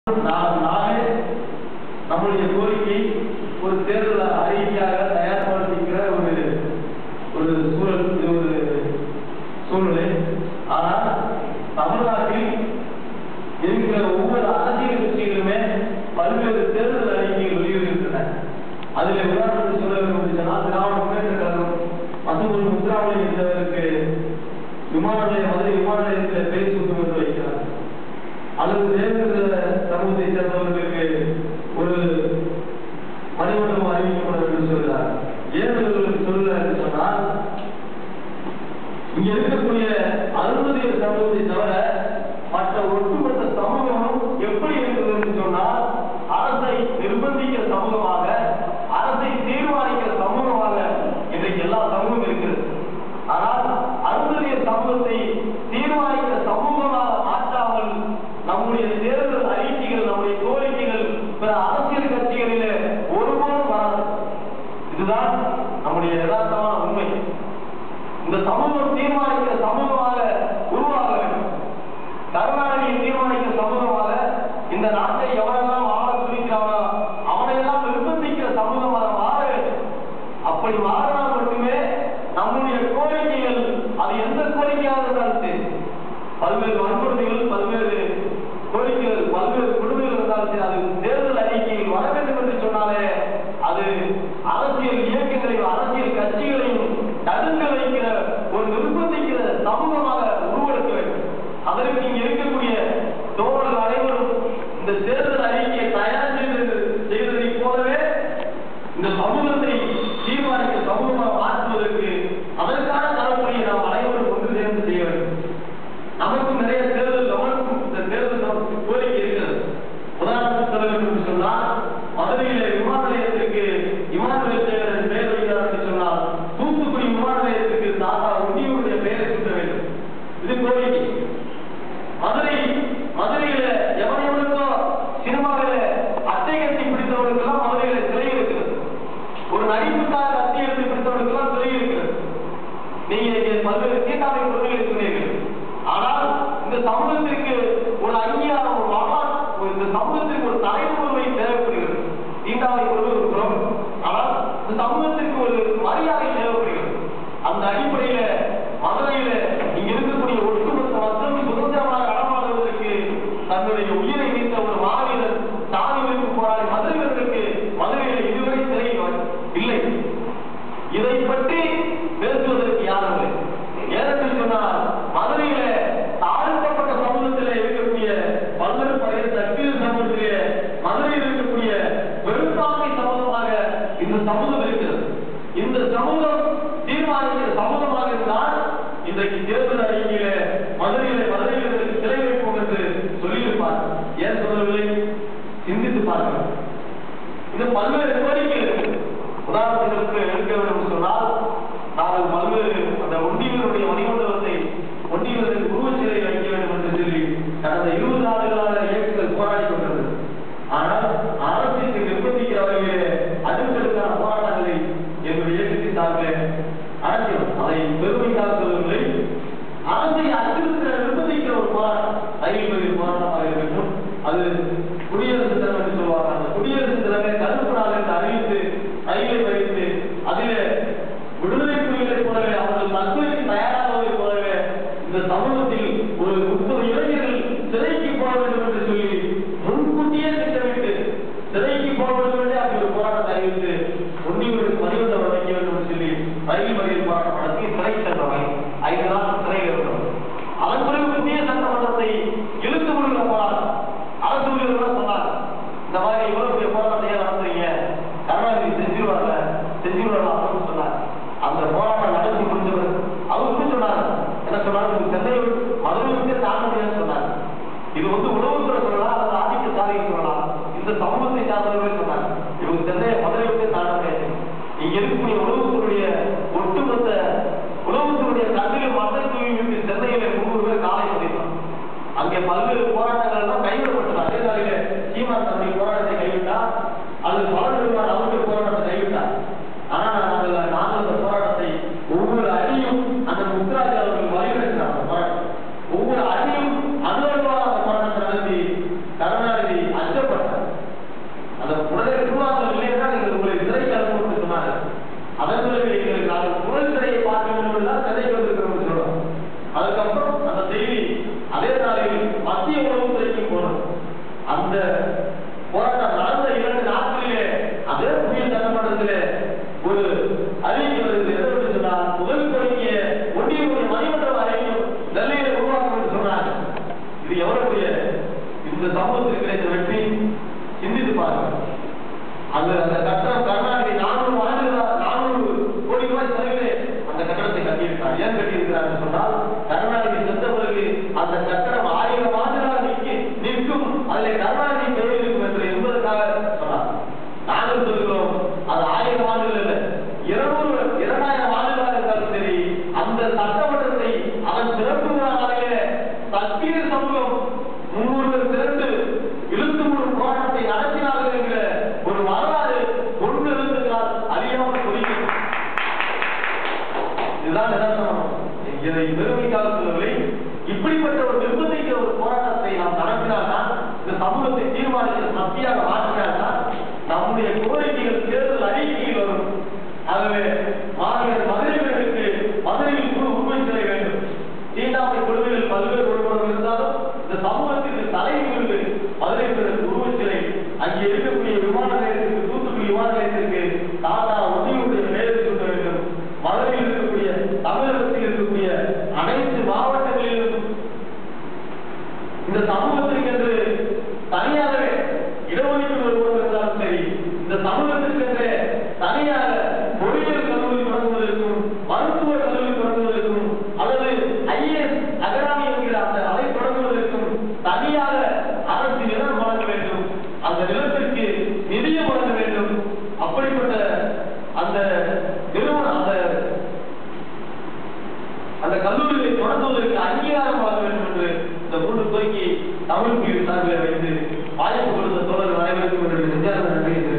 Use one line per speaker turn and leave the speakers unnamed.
நான் நானே நம்முடைய கோரிக்கை ஒரு தேர்தல் அறிக்கையாக தயார்படுத்திக்கிற ஒரு ஒரு சூழல் இது ஒரு சூழ்நிலை ஆனால் தமிழ்நாட்டில் இருக்கிற ஒவ்வொரு அரசியல் கட்சிகளுமே பல்வேறு தேர்தல் அறிக்கைகள் வெளியிடுகின்றன அதில் உதாரணத்துக்கு சொல்ல வேண்டும் என்று சொன்னால் திராவிட முன்னேற்ற கழகம் மசூல் முத்ராவளி என்பவருக்கு விமான நிலையம் மதுரை விமான நிலையத்தில் பேர் சூட்டும் என்று வைக்கிறார் அல்லது தேவேந்திர சமூகத்தை சேர்ந்தவர்களுக்கு ஒரு மணிமண்டபம் அறிவிக்கப்படும் என்று சொல்கிறார் ஏன் இவர்களுக்கு சொல்கிறார் என்று சொன்னால் இங்க இருக்கக்கூடிய அருந்ததிய சமூகத்தை தவிர மற்ற ஒட்டுமொத்த சமூகமும் எப்படி இருக்குது என்று சொன்னால் அரசை நிர்பந்திக்கிற சமூகமாக அரசை தீர்மானிக்கிற சமூகமாக இன்றைக்கு எல்லா சமூகம் இருக்கிறது ஆனால் அருந்ததிய சமூகத்தை தீர்மானிக்கிற சமூகமாக மாற்றாமல் நம்முடைய தேர்தல் அறிக்கைகள் நம்முடைய கோரிக்கைகள் பிற அரசியல் கட்சிகளிலே ஒருபோதும் வராது இதுதான் நம்முடைய யதார்த்தமான உண்மை இந்த சமூகம் தீர்மானிக்கிற சமூகமாக உருவாக வேண்டும் கருணாநிதியை தீர்மானிக்கிற சமூகமாக இந்த நாட்டை எவனெல்லாம் ஆள துணிக்கிறானோ அவனையெல்லாம் நிர்பந்திக்கிற சமூகமாக மாற வேண்டும் அப்படி மாறினால் மட்டுமே நம்முடைய கோரிக்கைகள் அது எந்த கோரிக்கையாக இருந்தாலும் சரி பல்வேறு வன்முறைகள் பல்வேறு கோரிக்கைகள் பல்வேறு குழுமைகள் இருந்தாலும் சரி அது தேர்தல் அறிக்கையில் வர வேண்டும் என்று சொன்னாலே அது அரசியல் இயக்கங்களையும் அரசியல் கட்சிகளையும் தடுங்க வைக்கிற ஒரு நிர்பந்திக்கிற சமூகமாக உருவெடுக்க வேண்டும் அதற்கு இங்க இருக்கக்கூடிய தோழர்கள் அனைவரும் இந்த தேர்தல் அறிக்கையை தயார் செய்து செய்ததைப் போலவே இந்த சமூகத்தை தீர்மானிக்க சமூகமாக மாற்றுவதற்கு அதற்கான தரப்பணியை நாம் அனைவரும் ஒன்று சேர்ந்து செய்ய வேண்டும் நமக்கு நிறைய தேர்தல் கவனம் இந்த தேர்தல் நமக்கு கோரிக்கை இருக்கிறது உதாரணத்துக்கு சொல்ல வேண்டும் என்று சொன்னால் மதுரையில விமான நிலையத்திற்கு இமானுவேல் சேகர் என்று பெயர் வைக்கிறார் என்று சொன்னால் தூத்துக்குடி விமான நிலையத்திற்கு தாத்தா உண்டியுடைய பெயரை சூட்ட வேண்டும் இது கோரிக்கை மதுரை மதுரையில எவன் எவனுக்கோ சினிமாவில அட்டை கட்டி பிடித்தவனுக்கெல்லாம் மதுரையில சிறை இருக்கிறது ஒரு நடிப்புக்காக அட்டை எடுத்து பிடித்தவனுக்கெல்லாம் சிறை இருக்கிறது நீங்க இங்கே பல்வேறு தீண்டாமை கொள்கைகளை சொன்னீர்கள் ஆனால் இந்த சமூகத்திற்கு ஒரு அங்கீகாரம் ஒரு வரலாறு ஒரு இந்த சமூகத்திற்கு ஒரு தலைமுறை தேவைப்படுகிறது தீண்டாமை கொள்கை ஒரு புறம் ஆனால் இந்த சமூகத்திற்கு ஒரு மரியாதை தேவைப்படுகிறது அந்த அடிப்படையில மதுரையில இங்க இருக்கக்கூடிய ஒட்டுமொத்த மக்கள் சுதந்திரமாக நடமாடுவதற்கு தன்னுடைய உயிரை நீத்த ஒரு மாவீரர் சாதி வைப்பு போராடி மதுரைவர்களுக்கு மதுரையில இதுவரை சிறை இல்லை இதை பற்றி பேசுவதற்கு யாரும் இல்லை ஏனென்று சொன்னால் மதுரையில தாழ்த்தப்பட்ட சமூகத்திலே இருக்கக்கூடிய பல்வேறு பழைய தற்பீர் சமூகத்திலே மதுரையில் இருக்கக்கூடிய பெரும்பான்மை சமூகமாக இந்த சமூகம் இருக்கிறது இந்த சமூகம் தீர்மானிக்கிற சமூகமாக இருந்தால் இன்றைக்கு தேர்தல் அறிக்கையில மதுரையில மதுரையில் சிறை வைப்போம் என்று சொல்லியிருப்பார் ஏன் சொல்லவில்லை சிந்தித்து பார்க்கலாம் இது பல்வேறு கோரிக்கைகள் இருக்கு உதாரணத்திற்கு எடுக்க வேண்டும் என்று சொன்னால் நாங்கள் பல்வேறு அந்த ஒண்டிகளுடைய மணிமண்டபத்தை ஒண்டிகளுக்கு உருவச்சிலை வைக்க வேண்டும் என்று சொல்லி கடந்த இருபது ஆண்டுகளாக இயக்கங்கள் போராடி கொண்டது ஆனால் அரசுக்கு நிர்பந்திக்கிற வகையிலே அடுத்தடுக்கான போராட்டங்களை எங்களுடைய இயக்கத்தின் சார்பில் அரசியல் அதை பெருமைக்காக சொல்லவில்லை அரசை அச்சுறுத்த நிர்பந்திக்கிற ஒரு போராட்டம் ரயில் மறியல் போராட்டமாக இருக்கட்டும் அது குடியரசு தினம் என்று சொல்வாங்க அந்த குடியரசு தினமே கருப்பு நாள் என்று அறிவித்து ரயிலை வைத்து அதிலே விடுதலை புலிகளைப் போலவே அவர்கள் தற்கொலைக்கு தயாராவதைப் போலவே இந்த சமூகத்தில் ஒரு முப்பது இளைஞர்கள் சிறைக்கு போக வேண்டும் என்று சொல்லி முன்கூட்டியே திட்டமிட்டு சிறைக்கு போக வேண்டும் என்றே அப்படி ஒரு போராட்டத்தை அறிவித்து ஒன்றியங்களுக்கு மணிவந்தவர் வைக்க வேண்டும் என்று சொல்லி ரயில் மறியல் போராட்டம் நடத்தி சிறை சென்றவர்கள் ஐந்து நாள் சிறையில் இருந்தவர் அதன் பிறகு புதிய சட்டமன்றத்தை இழுத்து முடிகிற போராட்டம் அரசு ஊழியர்கள் சொன்னாங்க இந்த மாதிரி இவ்வளவு பெரிய போராட்டத்தை ஏன் நடத்துறீங்க கருணாநிதி செஞ்சிருவார்ல செஞ்சிருவார்ல அப்படின்னு சொன்னார் அந்த போராட்டம் நடத்தி முடிஞ்சவர் அவர் வந்து சொன்னார் என்ன சொன்னார் இது சென்னை மதுரை விட்டு தாண்ட முடியாதுன்னு சொன்னார் இது வந்து உணவுத்துறை சொல்லலாம் அல்லது ஆதிக்க சாதிக்க சொல்லலாம் இந்த சமூகத்தை சார்ந்தவர்கள் சொன்னார் இவங்க சென்னையை மதுரை விட்டு தாண்ட முடியாது இங்க இருக்கக்கூடிய உணவுத்துறையுடைய ஒட்டுமொத்த உணவுத்துறையுடைய கல்வியில் மற்ற தூய்மைக்கு சென்னையில முன்னூறு பேர் காலை பதிப்பாங்க அங்கே பல்வேறு போராட்டங்கள் எல்லாம் கைவிடப்பட்டது அதே நாளிலே சீமான் தன்னுடைய போராட்டத்தை கைவிட்டார் அல்லது பலர் அவருடைய போராட்டத்தை கைவிட்டார் ஆனா நாங்கள் நாங்கள் அந்த போராட்டத்தை ஒவ்வொரு அடியும் அந்த முத்துராஜ் அவர்கள் வழிநடத்தினார் அந்த போராட்டம் ஒவ்வொரு அடியும் அனுபவமாக அந்த போராட்டத்தை நடத்தி கருணாநிதி அச்சப்பட்டார் அந்த உடனே திருவாசகம் இல்லைன்னா நீங்கள் உங்களை சிறைக்கு அனுப்பணும்னு சொன்னாங்க அதன் பிறகு எங்களுக்கு அந்த புகழ் சிறையை பார்க்க வேண்டும் என்றுதான் சிறைக்கு வந்திருக்கிறோம்னு சொல்றோம் அதுக்கப்புறம் அந்த செய்தி அதே நாளில் மத்திய உணவுத்துறைக்கு போனோம் அந்த போராட்டம் நடந்த இரண்டு நாட்களிலே அதே புதிய சட்டமன்றத்திலே ஒரு அறிவிக்கை வருகிறது எதற்கு சொன்னால் முதல் கோரிக்கையை ஒன்றிய மணிமன்றம் அறிவிக்கும் நெல்லையில உருவாக்கும் என்று சொன்னாங்க இது எவருடைய இந்த சமூகத்துக்கு கிடைத்த வெற்றி சிந்தித்து பாருங்க அந்த அந்த கட்டணம் கருணாநிதி நானூறு ஆண்டுகள் நானூறு கோடி ரூபாய் செலவிலே அந்த கட்டணத்தை கட்டியிருக்கார் ஏன் கட்டியிருக்கிறார் சொன்னால் கருணாநிதி சென்ற பிறகு அந்த கட்டணம் ஆயிரம் ஆண்டுகளாக நிற்க நிற்கும் அதில் கருணாநிதி பெயர் இருக்கும் என்று என்பதற்காக சொன்னார் நாங்கள் சொல்கிறோம் அது ஆயிரம் ஆண்டுகள் இல்லை இருநூறு இரண்டாயிரம் ஆண்டுகளாக இருந்தாலும் சரி அந்த சட்டமன்றத்தை அவன் சிறப்பு விழாவிலே தற்பீர் சமூகம் முன்னூறு பேர் திரண்டு இழுத்து மூடும் போராட்டத்தை நடத்தினார்கள் என்கிற ஒரு வரலாறு கொண்டு இருந்ததால் அறியாமல் குறிக்கும் இதுதான் நிதர்சனம் இதை பெருமைக்காக சொல்லவில்லை இப்படிப்பட்ட ஒரு நிர்பந்திக்கிற ஒரு போராட்டத்தை நாம் நடத்தினால்தான் இந்த சமூகத்தை தீர்மானிக்கிற சக்தியாக மாற்றினால்தான் நம்முடைய கோரிக்கைகள் தேர்தல் அறிக்கையில் வரும் ஆகவே மாநில மதுரைகளுக்கு மதுரையில் குழு உண்மை சிலை வேண்டும் தீண்டாமை கொடுமைகள் பல்வேறு கொடுமைகள் இருந்தாலும் இந்த சமூகத்திற்கு தலைமுறைக்கு மதுரை பிறகு உருவச் சிலை அங்கே இருக்கக்கூடிய விமான நிலையத்திற்கு தூத்துக்குடி விமான நிலையத்திற்கு தாத்தா உதவியுடைய பெயரை சொல்ல வேண்டும் மதுரையில் இருக்கக்கூடிய தமிழகத்தில் இருக்கக்கூடிய அனைத்து மாவட்டங்களிலும் இந்த சமூகத்திற்கு என்று தனியாகவே இடஒதுக்கீடு வருவது இருந்தாலும் சரி இந்த சமூகத்திற்கு என்று தனியாக பொறியியல் கல்லூரி தொடங்குவதற்கும் மருத்துவ கல்லூரி தொடங்குவதற்கும் அல்லது ஐஏஎஸ் அகாடமி என்கிற அந்த அதை தொடங்குவதற்கும் தனியாக அரசு நிலம் வழங்க வேண்டும் அந்த நிலத்திற்கு நிதியம் வழங்க வேண்டும் அப்படிப்பட்ட அந்த நிறுவனம் அந்த அந்த கல்லூரிகளை தொடங்குவதற்கு அங்கீகாரம் வழங்க வேண்டும் என்று இந்த மூன்று கோரிக்கையை தமிழ் பிரிவு சார்பில் வைத்து வாய்ப்பு கொடுத்த தோழர்கள் அனைவருக்கும் என்னுடைய நெஞ்சார்ந்த நன்றியை